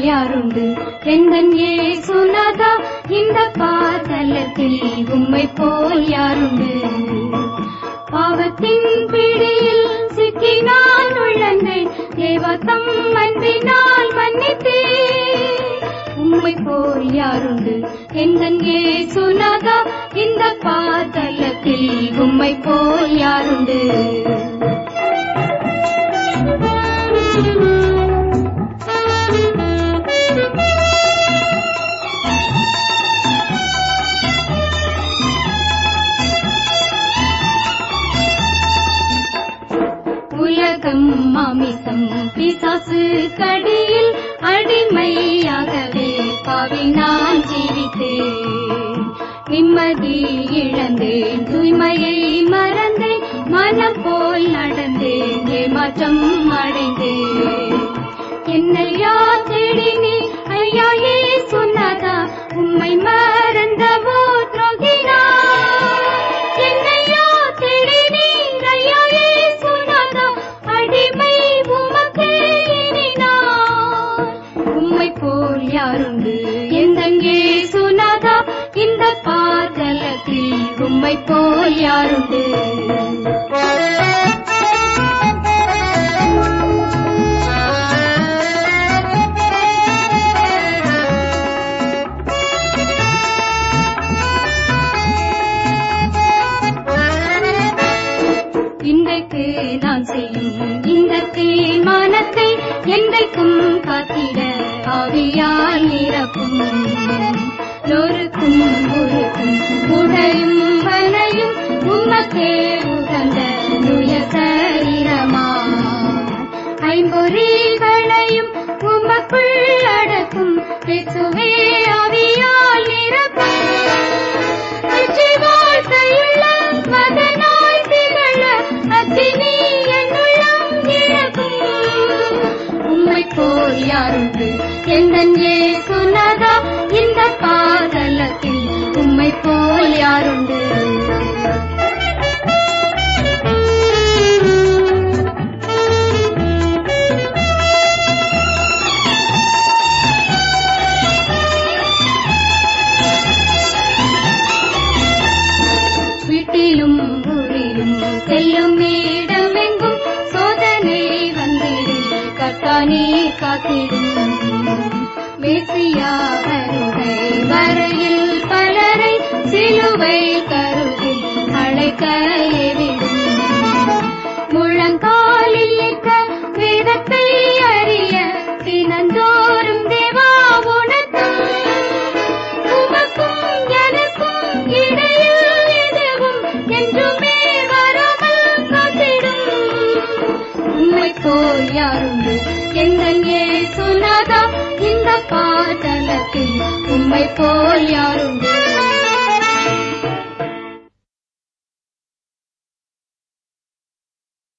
யாருண்டு எந்தன் ஏசுநாதா இந்த பாதலத்தில் உம்மை போல் யாருண்டு பாவத்தின் பிடியில் சிக்கி நான் உள்ளந்தேன் தேவத்தம் அன்பினால் மன்னித்தேன் உம்மை போல் யாருண்டு எந்தன் ஏசுநாதா இந்த பாதலத்தில் உம்மை போல் யாருண்டு உலகம் மாமிசம் பிசாசு கடியில் அடிமையாகவே பாவி நான் ஜீவித்தேன் நிம்மதி இழந்தேன் தூய்மையை மறந்தேன் மனம் போல் நடந்தேன் ஏமாற்றம் அடைந்தேன் என்னையா தேடினே ஐயா ஏ சொன்னதா உம்மை மறந்தவோ துரோகினா என்னையா தேடினீர் ஐயா ஏ சொன்னதா அடிமை உமக்கே இனி நான் உம்மை போல் யாருண்டு எந்தங்கே சுனாதா இந்த பாதலத்தில் உம்மை போல் யாருண்டு இன்றைக்கு நான் செய்யும் இந்த தீர்மானத்தை என்றைக்கும் காத்திட ஆவியால் நிரப்பும் நொறுக்கும் உருக்கும் உடையும் வனையும் உமக்கே உகந்த நுய சரீரமா ஐம்பொறிகளையும் உமக்குள் அடக்கும் பேசுவே ஆவியால் நிரப்பும் வெற்றி வாழ்க்கையுள்ள மகனாய் திகழ அக்கினி என்னுள்ளம் நிரப்பும். உம்மை போல் யாருண்டு எந்தன் ஏசுநாதா இந்த பாதலத்தில் உம்மை போல் யாருண்டு வீட்டிலும் ஊரிலும் செல்லும் இடமெங்கும் சோதனை வந்திடும் கத்தானே காத்திடும் மேசியா வருகை வரையில் பலரை சிலுவை கருவில் அழைக்க ஏவிடும் முழங்காலில் நிற்க வேதத்தை அறிய தினந்தோறும் தேவா உனக்கும் உமக்கும் எனக்கும் இடையில் எதுவும் என்றுமே வராமல் காத்திடும் உம்மை போல் யாருண்டு எந்தன் ஏசுநாதா இந்த பாதலத்தில் உம்மை போல் யாருண்டு